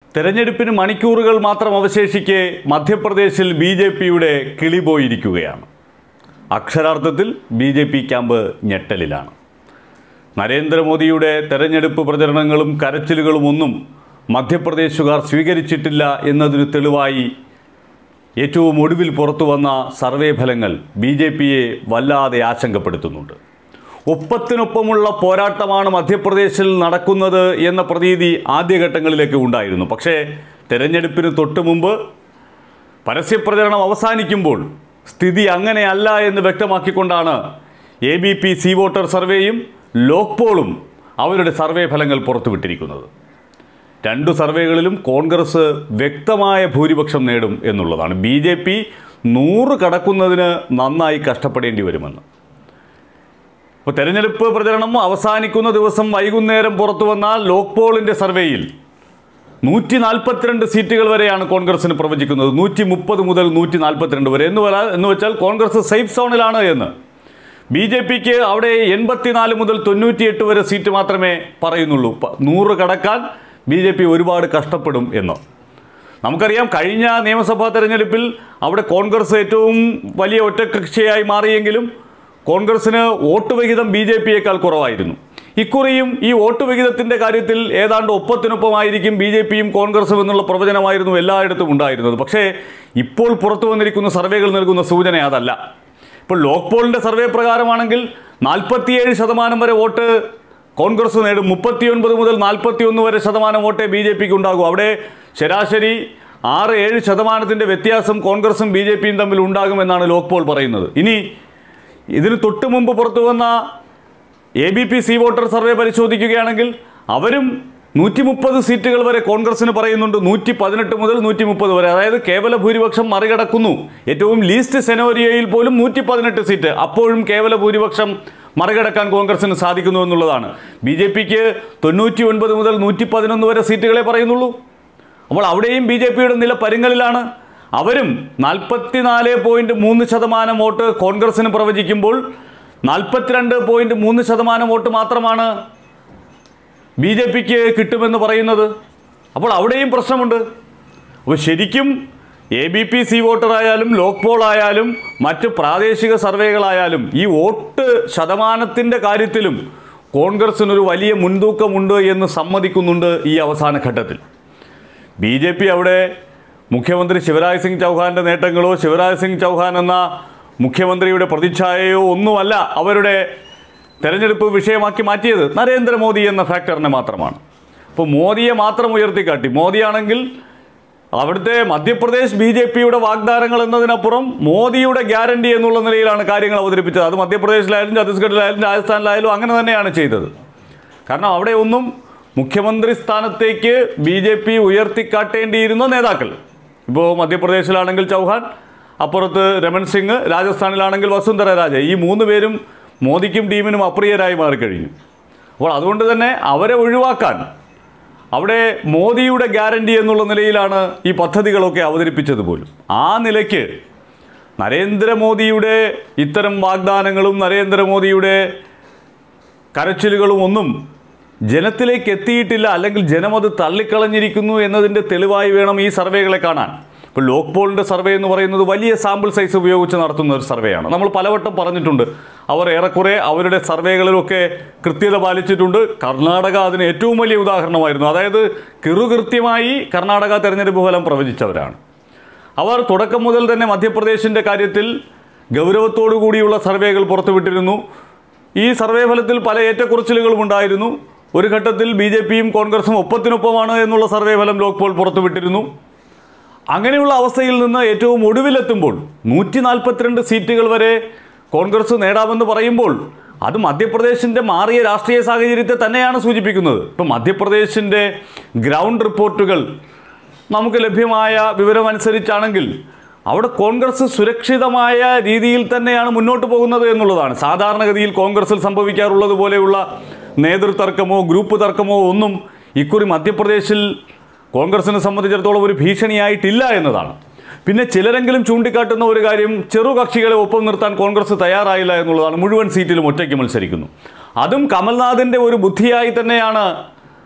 തെരഞ്ഞെടുപ്പിന് മണിക്കൂറുകൾ മാത്രം അവശേഷിക്കെ മധ്യപ്രദേശിൽ ബി ജെ പിയുടെ കിളി പോയിരിക്കുകയാണ് അക്ഷരാർത്ഥത്തിൽ ബി ജെ പി ക്യാമ്പ് ഞെട്ടലിലാണ് നരേന്ദ്രമോദിയുടെ തെരഞ്ഞെടുപ്പ് പ്രചരണങ്ങളും കരച്ചിലുകളും ഒന്നും മധ്യപ്രദേശുകാർ സ്വീകരിച്ചിട്ടില്ല എന്നതിന് തെളിവായി ഏറ്റവും ഒടുവിൽ പുറത്തു വന്ന സർവേ ഫലങ്ങൾ ബി ജെ പിയെ വല്ലാതെ ആശങ്കപ്പെടുത്തുന്നുണ്ട് ഒപ്പത്തിനൊപ്പമുള്ള പോരാട്ടമാണ് മധ്യപ്രദേശിൽ നടക്കുന്നത് എന്ന പ്രതീതി ആദ്യഘട്ടങ്ങളിലേക്ക് ഉണ്ടായിരുന്നു പക്ഷേ തെരഞ്ഞെടുപ്പിന് തൊട്ട് മുമ്പ് പരസ്യപ്രചരണം അവസാനിക്കുമ്പോൾ സ്ഥിതി അങ്ങനെയല്ല എന്ന് വ്യക്തമാക്കിക്കൊണ്ടാണ് A B P C voter സർവേയും ലോക്പോളും അവരുടെ സർവേ ഫലങ്ങൾ പുറത്തുവിട്ടിരിക്കുന്നത് രണ്ടു സർവേകളിലും കോൺഗ്രസ് വ്യക്തമായ ഭൂരിപക്ഷം നേടും എന്നുള്ളതാണ് ബി ജെ പി നൂറ് കടക്കുന്നതിന് നന്നായി കഷ്ടപ്പെടേണ്ടി വരുമെന്ന് ഇപ്പോൾ തെരഞ്ഞെടുപ്പ് പ്രചരണം അവസാനിക്കുന്ന ദിവസം വൈകുന്നേരം പുറത്തു വന്ന ലോക്പോളിൻ്റെ സർവേയിൽ നൂറ്റി നാൽപ്പത്തിരണ്ട് സീറ്റുകൾ വരെയാണ് കോൺഗ്രസിന് പ്രവചിക്കുന്നത് നൂറ്റി മുപ്പത് മുതൽ നൂറ്റി നാൽപ്പത്തിരണ്ട് വരെ എന്ന് വരാ എന്ന് വെച്ചാൽ കോൺഗ്രസ് സേഫ് സോണിലാണ് എന്ന് ബി ജെ പിക്ക് അവിടെ എൺപത്തിനാല് മുതൽ തൊണ്ണൂറ്റിയെട്ട് വരെ സീറ്റ് മാത്രമേ പറയുന്നുള്ളൂ പ- നൂറ് കടക്കാൻ ബി ജെ പി ഒരുപാട് കഷ്ടപ്പെടും എന്ന് നമുക്കറിയാം കഴിഞ്ഞ നിയമസഭാ തെരഞ്ഞെടുപ്പിൽ അവിടെ കോൺഗ്രസ് ഏറ്റവും വലിയ ഒറ്റകക്ഷിയായി മാറിയെങ്കിലും കോൺഗ്രസിന് വോട്ട് വിഹിതം ബി ജെ പിയേക്കാൾ കുറവായിരുന്നു ഇക്കുറിയും ഈ വോട്ട് വിഹിതത്തിൻ്റെ കാര്യത്തിൽ ഏതാണ്ട് ഒപ്പത്തിനൊപ്പമായിരിക്കും ബി ജെ പിയും കോൺഗ്രസും എന്നുള്ള പ്രവചനമായിരുന്നു എല്ലായിടത്തും ഉണ്ടായിരുന്നത് പക്ഷേ ഇപ്പോൾ പുറത്തു വന്നിരിക്കുന്ന സർവേകൾ നൽകുന്ന സൂചന അതല്ല ഇപ്പോൾ ലോക്പോളിൻ്റെ സർവേ പ്രകാരമാണെങ്കിൽ നാൽപ്പത്തിയേഴ് ശതമാനം വരെ വോട്ട് കോൺഗ്രസ് നേടും മുപ്പത്തിയൊൻപത് മുതൽ നാൽപ്പത്തിയൊന്ന് വരെ ശതമാനം വോട്ടേ ബി ജെ പിക്ക് ഉണ്ടാകൂ അവിടെ ശരാശരി ആറ് ഏഴ് ശതമാനത്തിൻ്റെ വ്യത്യാസം കോൺഗ്രസും ബി ജെ പിയും തമ്മിൽ ഉണ്ടാകുമെന്നാണ് ലോക്പോൾ പറയുന്നത് ഇനി ഇതിന് തൊട്ട് മുമ്പ് പുറത്തു വന്ന A B P C voter survey പരിശോധിക്കുകയാണെങ്കിൽ അവരും നൂറ്റി മുപ്പത് സീറ്റുകൾ വരെ കോൺഗ്രസിന് പറയുന്നുണ്ട് നൂറ്റി പതിനെട്ട് മുതൽ നൂറ്റി മുപ്പത് വരെ അതായത് കേവല ഭൂരിപക്ഷം മറികടക്കുന്നു ഏറ്റവും ലീസ്റ്റ് സെനോരിയയിൽ പോലും നൂറ്റി പതിനെട്ട് സീറ്റ് അപ്പോഴും കേവല ഭൂരിപക്ഷം മറികടക്കാൻ കോൺഗ്രസിന് സാധിക്കുന്നു എന്നുള്ളതാണ് ബി ജെ പിക്ക് തൊണ്ണൂറ്റി ഒൻപത് മുതൽ നൂറ്റി പതിനൊന്ന് വരെ സീറ്റുകളെ പറയുന്നുള്ളൂ അപ്പോൾ അവിടെയും ബി ജെ പിയുടെ നില പരുങ്ങലിലാണ് അവരും നാൽപ്പത്തിനാല് പോയിന്റ് മൂന്ന് ശതമാനം വോട്ട് കോൺഗ്രസിന് പ്രവചിക്കുമ്പോൾ നാൽപ്പത്തിരണ്ട് പോയിന്റ് മൂന്ന് ശതമാനം വോട്ട് മാത്രമാണ് ബി ജെ പിക്ക് കിട്ടുമെന്ന് പറയുന്നത് അപ്പോൾ അവിടെയും പ്രശ്നമുണ്ട് അപ്പോൾ ശരിക്കും എ ബി പി സി വോട്ടറായാലും ലോക് പോൾ ആയാലും മറ്റ് പ്രാദേശിക സർവേകളായാലും ഈ വോട്ട് ശതമാനത്തിൻ്റെ കാര്യത്തിലും കോൺഗ്രസിനൊരു വലിയ മുൻതൂക്കമുണ്ട് എന്ന് സമ്മതിക്കുന്നുണ്ട് ഈ അവസാന ഘട്ടത്തിൽ ബി ജെ പി അവിടെ മുഖ്യമന്ത്രി ശിവരാജ് സിംഗ് ചൗഹാന്റെ നേട്ടങ്ങളോ ശിവരാജ് സിംഗ് ചൗഹാൻ എന്ന മുഖ്യമന്ത്രിയുടെ പ്രതിച്ഛായയോ ഒന്നുമല്ല അവരുടെ തെരഞ്ഞെടുപ്പ് വിഷയമാക്കി മാറ്റിയത് നരേന്ദ്രമോദി എന്ന ഫാക്ടറിനെ മാത്രമാണ് അപ്പോൾ മോദിയെ മാത്രം ഉയർത്തിക്കാട്ടി മോദിയാണെങ്കിൽ അവിടുത്തെ മധ്യപ്രദേശ് ബി ജെ പിയുടെ വാഗ്ദാനങ്ങൾ എന്നതിനപ്പുറം മോദിയുടെ ഗ്യാരണ്ടി എന്നുള്ള നിലയിലാണ് കാര്യങ്ങൾ അവതരിപ്പിച്ചത് അത് മധ്യപ്രദേശിലായാലും ഛത്തീസ്ഗഡിലായാലും രാജസ്ഥാനിലായാലും അങ്ങനെ തന്നെയാണ് ചെയ്തത് കാരണം അവിടെ ഒന്നും മുഖ്യമന്ത്രി സ്ഥാനത്തേക്ക് ബി ജെ പി ഉയർത്തിക്കാട്ടേണ്ടിയിരുന്ന നേതാക്കൾ ഇപ്പോൾ മധ്യപ്രദേശിലാണെങ്കിൽ ചൗഹാൻ അപ്പുറത്ത് രമൺ സിംഗ് രാജസ്ഥാനിലാണെങ്കിൽ വസുന്ധര രാജ ഈ മൂന്ന് പേരും മോദിക്കും ടീമിനും അപ്രിയരായി മാറിക്കഴിഞ്ഞു അപ്പോൾ അതുകൊണ്ട് തന്നെ അവരെ ഒഴിവാക്കാൻ അവിടെ മോദിയുടെ ഗ്യാരണ്ടി എന്നുള്ള നിലയിലാണ് ഈ പദ്ധതികളൊക്കെ അവതരിപ്പിച്ചത് പോലും ആ നിലയ്ക്ക് നരേന്ദ്രമോദിയുടെ ഇത്തരം വാഗ്ദാനങ്ങളും നരേന്ദ്രമോദിയുടെ കരച്ചിലുകളും ഒന്നും ജനത്തിലേക്ക് എത്തിയിട്ടില്ല അല്ലെങ്കിൽ ജനം അത് തള്ളിക്കളഞ്ഞിരിക്കുന്നു എന്നതിൻ്റെ തെളിവായി വേണം ഈ സർവേകളെ കാണാൻ ഇപ്പോൾ ലോക് പോളിൻ്റെ സർവേ എന്ന് പറയുന്നത് വലിയ സാമ്പിൾ സൈസ് ഉപയോഗിച്ച് നടത്തുന്ന ഒരു സർവേയാണ് നമ്മൾ പലവട്ടം പറഞ്ഞിട്ടുണ്ട് അവർ ഏറെക്കുറെ അവരുടെ സർവേകളിലൊക്കെ കൃത്യത പാലിച്ചിട്ടുണ്ട് കർണാടക അതിന് ഏറ്റവും വലിയ ഉദാഹരണമായിരുന്നു അതായത് കിറുകൃത്യമായി കർണാടക തെരഞ്ഞെടുപ്പ് ഫലം പ്രവചിച്ചവരാണ് അവർ തുടക്കം മുതൽ തന്നെ മധ്യപ്രദേശിൻ്റെ കാര്യത്തിൽ ഗൗരവത്തോടു കൂടിയുള്ള സർവേകൾ പുറത്തുവിട്ടിരുന്നു ഈ സർവേ ഫലത്തിൽ പല ഏറ്റക്കുറച്ചിലുകളും ഉണ്ടായിരുന്നു ഒരു ഘട്ടത്തിൽ ബി ജെ പിയും കോൺഗ്രസും ഒപ്പത്തിനൊപ്പമാണ് എന്നുള്ള സർവേ ഫലം ലോക്പോൾ പുറത്തുവിട്ടിരുന്നു അങ്ങനെയുള്ള അവസ്ഥയിൽ നിന്ന് ഏറ്റവും ഒടുവിലെത്തുമ്പോൾ നൂറ്റി നാൽപ്പത്തിരണ്ട് സീറ്റുകൾ വരെ കോൺഗ്രസ് നേടാമെന്ന് പറയുമ്പോൾ അത് മധ്യപ്രദേശിൻ്റെ മാറിയ രാഷ്ട്രീയ സാഹചര്യത്തെ തന്നെയാണ് സൂചിപ്പിക്കുന്നത് ഇപ്പം മധ്യപ്രദേശിൻ്റെ ഗ്രൗണ്ട് റിപ്പോർട്ടുകൾ നമുക്ക് ലഭ്യമായ വിവരമനുസരിച്ചാണെങ്കിൽ അവിടെ കോൺഗ്രസ് സുരക്ഷിതമായ രീതിയിൽ തന്നെയാണ് മുന്നോട്ട് പോകുന്നത് എന്നുള്ളതാണ് സാധാരണഗതിയിൽ കോൺഗ്രസിൽ സംഭവിക്കാറുള്ളത് പോലെയുള്ള നേതൃതർക്കമോ ഗ്രൂപ്പ് തർക്കമോ ഒന്നും ഇക്കുറി മധ്യപ്രദേശിൽ കോൺഗ്രസിനെ സംബന്ധിച്ചിടത്തോളം ഒരു ഭീഷണിയായിട്ടില്ല എന്നതാണ് പിന്നെ ചിലരെങ്കിലും ചൂണ്ടിക്കാട്ടുന്ന ഒരു കാര്യം ചെറുകക്ഷികളെ ഒപ്പം നിർത്താൻ കോൺഗ്രസ് തയ്യാറായില്ല എന്നുള്ളതാണ് മുഴുവൻ സീറ്റിലും ഒറ്റയ്ക്ക് മത്സരിക്കുന്നു അതും കമൽനാഥിൻ്റെ ഒരു ബുദ്ധിയായി തന്നെയാണ്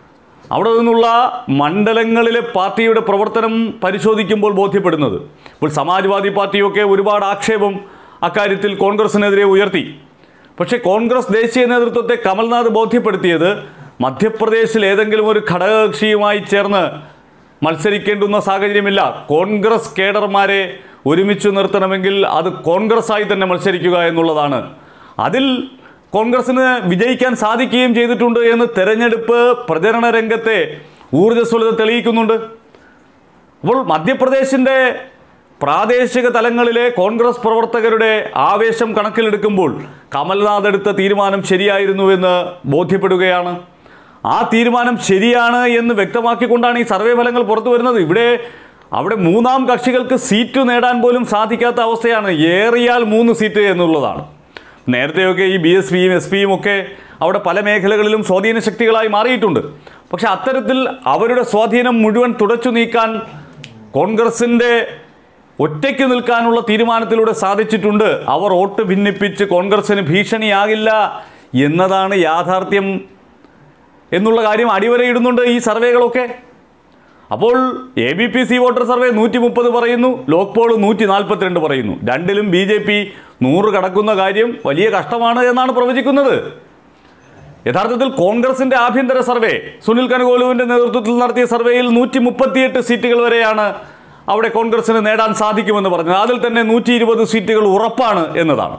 അവിടെ നിന്നുള്ള മണ്ഡലങ്ങളിലെ പാർട്ടിയുടെ പ്രവർത്തനം പരിശോധിക്കുമ്പോൾ ബോധ്യപ്പെടുന്നത് ഇപ്പോൾ സമാജ്വാദി പാർട്ടിയൊക്കെ ഒരുപാട് ആക്ഷേപം അക്കാര്യത്തിൽ കോൺഗ്രസിനെതിരെ ഉയർത്തി പക്ഷേ കോൺഗ്രസ് ദേശീയ നേതൃത്വത്തെ കമൽനാഥ് ബോധ്യപ്പെടുത്തിയത് മധ്യപ്രദേശിൽ ഏതെങ്കിലും ഒരു ഘടകകക്ഷിയുമായി ചേർന്ന് മത്സരിക്കേണ്ടുന്ന സാഹചര്യമില്ല കോൺഗ്രസ് കേഡർമാരെ ഒരുമിച്ച് നിർത്തണമെങ്കിൽ അത് കോൺഗ്രസ്സായി തന്നെ മത്സരിക്കുക എന്നുള്ളതാണ് അതിൽ കോൺഗ്രസിന് വിജയിക്കാൻ സാധിക്കുകയും ചെയ്തിട്ടുണ്ട് എന്ന് തെരഞ്ഞെടുപ്പ് പ്രചരണ രംഗത്തെ ഊർജ്ജസ്വലത തെളിയിക്കുന്നുണ്ട് അപ്പോൾ മധ്യപ്രദേശിൻ്റെ പ്രാദേശിക തലങ്ങളിലെ കോൺഗ്രസ് പ്രവർത്തകരുടെ ആവേശം കണക്കിലെടുക്കുമ്പോൾ കമൽനാഥ് എടുത്ത തീരുമാനം ശരിയായിരുന്നു എന്ന് ബോധ്യപ്പെടുകയാണ് ആ തീരുമാനം ശരിയാണ് എന്ന് വ്യക്തമാക്കിക്കൊണ്ടാണ് ഈ സർവേ ഫലങ്ങൾ പുറത്തു വരുന്നത് ഇവിടെ അവിടെ മൂന്നാം കക്ഷികൾക്ക് സീറ്റ് നേടാൻ പോലും സാധിക്കാത്ത അവസ്ഥയാണ് ഏറിയാൽ മൂന്ന് സീറ്റ് എന്നുള്ളതാണ് നേരത്തെയൊക്കെ ഈ ബി എസ് പിയും എസ് പിയും ഒക്കെ അവിടെ പല മേഖലകളിലും സ്വാധീന ശക്തികളായി മാറിയിട്ടുണ്ട് പക്ഷെ അത്തരത്തിൽ അവരുടെ സ്വാധീനം മുഴുവൻ തുടച്ചു നീക്കാൻ കോൺഗ്രസിൻ്റെ ഒറ്റയ്ക്ക് നിൽക്കാനുള്ള തീരുമാനത്തിലൂടെ സാധിച്ചിട്ടുണ്ട് അവർ വോട്ട് ഭിന്നിപ്പിച്ച് കോൺഗ്രസിന് ഭീഷണിയാകില്ല എന്നതാണ് യാഥാർത്ഥ്യം എന്നുള്ള കാര്യം അടിവരയിടുന്നുണ്ട് ഈ സർവേകളൊക്കെ അപ്പോൾ A B P C voter survey നൂറ്റി മുപ്പത് പറയുന്നു ലോക് പോൾ നൂറ്റി നാൽപ്പത്തിരണ്ട് പറയുന്നു രണ്ടിലും ബി ജെ പി നൂറ് കടക്കുന്ന കാര്യം വലിയ കഷ്ടമാണ് എന്നാണ് പ്രവചിക്കുന്നത് യഥാർത്ഥത്തിൽ കോൺഗ്രസിന്റെ ആഭ്യന്തര സർവേ സുനിൽ കനുകോലുവിന്റെ നേതൃത്വത്തിൽ നടത്തിയ സർവേയിൽ നൂറ്റി മുപ്പത്തിയെട്ട് സീറ്റുകൾ വരെയാണ് അവിടെ കോൺഗ്രസിന് നേടാൻ സാധിക്കുമെന്ന് പറഞ്ഞത് അതിൽ തന്നെ നൂറ്റി ഇരുപത് സീറ്റുകൾ ഉറപ്പാണ് എന്നതാണ്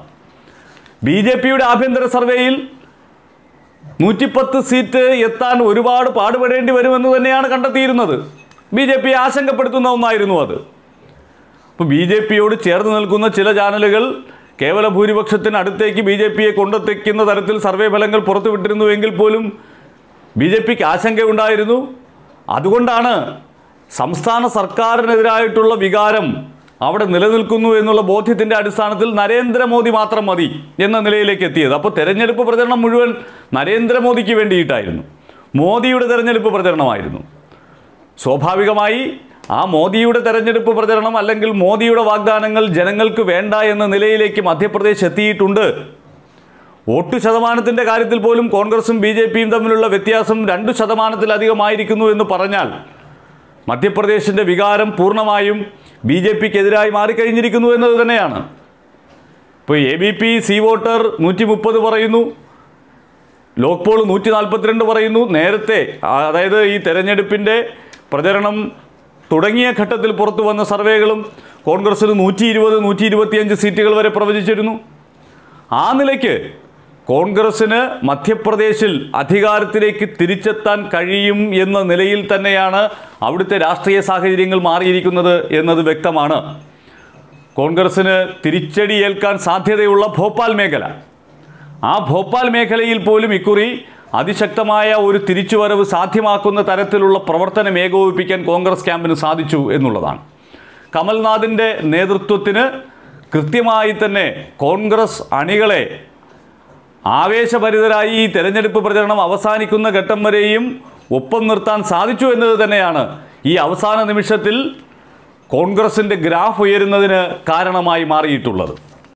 ബി ജെ പിയുടെ ആഭ്യന്തര സർവേയിൽ നൂറ്റിപ്പത്ത് സീറ്റ് എത്താൻ ഒരുപാട് പാടുപെടേണ്ടി വരുമെന്ന് തന്നെയാണ് കണ്ടെത്തിയിരുന്നത് ബി ജെ പി ആശങ്കപ്പെടുത്തുന്ന ഒന്നായിരുന്നു അത് ഇപ്പോൾ ബി ജെ പിയോട് ചേർന്ന് നിൽക്കുന്ന ചില ചാനലുകൾ കേവല ഭൂരിപക്ഷത്തിന് അടുത്തേക്ക് ബി ജെ പിയെ കൊണ്ടെത്തിക്കുന്ന തരത്തിൽ സർവേ ഫലങ്ങൾ പുറത്തുവിട്ടിരുന്നുവെങ്കിൽ പോലും ബി ജെ പിക്ക് ആശങ്കയുണ്ടായിരുന്നു അതുകൊണ്ടാണ് സംസ്ഥാന സർക്കാരിനെതിരായിട്ടുള്ള വികാരം അവിടെ നിലനിൽക്കുന്നു എന്നുള്ള ബോധ്യത്തിൻ്റെ അടിസ്ഥാനത്തിൽ നരേന്ദ്രമോദി മാത്രം മതി എന്ന നിലയിലേക്ക് എത്തിയത് അപ്പോൾ തെരഞ്ഞെടുപ്പ് പ്രചരണം മുഴുവൻ നരേന്ദ്രമോദിക്ക് വേണ്ടിയിട്ടായിരുന്നു മോദിയുടെ തെരഞ്ഞെടുപ്പ് പ്രചരണമായിരുന്നു സ്വാഭാവികമായി ആ മോദിയുടെ തെരഞ്ഞെടുപ്പ് പ്രചരണം അല്ലെങ്കിൽ മോദിയുടെ വാഗ്ദാനങ്ങൾ ജനങ്ങൾക്ക് വേണ്ട എന്ന നിലയിലേക്ക് മധ്യപ്രദേശ് എത്തിയിട്ടുണ്ട് വോട്ട് ശതമാനത്തിൻ്റെ കാര്യത്തിൽ പോലും കോൺഗ്രസും ബി ജെ പിയും തമ്മിലുള്ള വ്യത്യാസം രണ്ട് ശതമാനത്തിലധികമായിരിക്കുന്നു എന്ന് പറഞ്ഞാൽ മധ്യപ്രദേശിൻ്റെ വികാരം പൂർണ്ണമായും ബി ജെ പിക്കെതിരായി മാറിക്കഴിഞ്ഞിരിക്കുന്നു എന്നത് തന്നെയാണ് ഇപ്പോൾ A B P C voter നൂറ്റി മുപ്പത് പറയുന്നു ലോക് പോൾ നൂറ്റി നാൽപ്പത്തിരണ്ട് പറയുന്നു നേരത്തെ ആ, അതായത് ഈ തെരഞ്ഞെടുപ്പിൻ്റെ പ്രചരണം തുടങ്ങിയ ഘട്ടത്തിൽ പുറത്തു വന്ന സർവേകളും കോൺഗ്രസിന് നൂറ്റി ഇരുപത് നൂറ്റി ഇരുപത്തിയഞ്ച് സീറ്റുകൾ വരെ പ്രവചിച്ചിരുന്നു ആ നിലയ്ക്ക് കോൺഗ്രസിന് മധ്യപ്രദേശിൽ അധികാരത്തിലേക്ക് തിരിച്ചെത്താൻ കഴിയും എന്ന നിലയിൽ തന്നെയാണ് അവിടുത്തെ രാഷ്ട്രീയ സാഹചര്യങ്ങൾ മാറിയിരിക്കുന്നത് എന്നത് വ്യക്തമാണ് കോൺഗ്രസിന് തിരിച്ചടി ഏൽക്കാൻ സാധ്യതയുള്ള ഭോപ്പാൽ മേഖല ആ ഭോപ്പാൽ മേഖലയിൽ പോലും ഇക്കുറി അതിശക്തമായ ഒരു തിരിച്ചുവരവ് സാധ്യമാക്കുന്ന തരത്തിലുള്ള പ്രവർത്തനം ഏകോപിപ്പിക്കാൻ കോൺഗ്രസ് ക്യാമ്പിന് സാധിച്ചു എന്നുള്ളതാണ് കമൽനാഥിൻ്റെ നേതൃത്വത്തിന് കൃത്യമായി തന്നെ കോൺഗ്രസ് അണികളെ ആവേശഭരിതരായി ഈ തെരഞ്ഞെടുപ്പ് പ്രചരണം അവസാനിക്കുന്ന ഘട്ടം വരെയും ഒപ്പം നിർത്താൻ സാധിച്ചു എന്നത് തന്നെയാണ് ഈ അവസാന നിമിഷത്തിൽ കോൺഗ്രസിൻ്റെ ഗ്രാഫ് ഉയരുന്നതിന് കാരണമായി മാറിയിട്ടുള്ളത്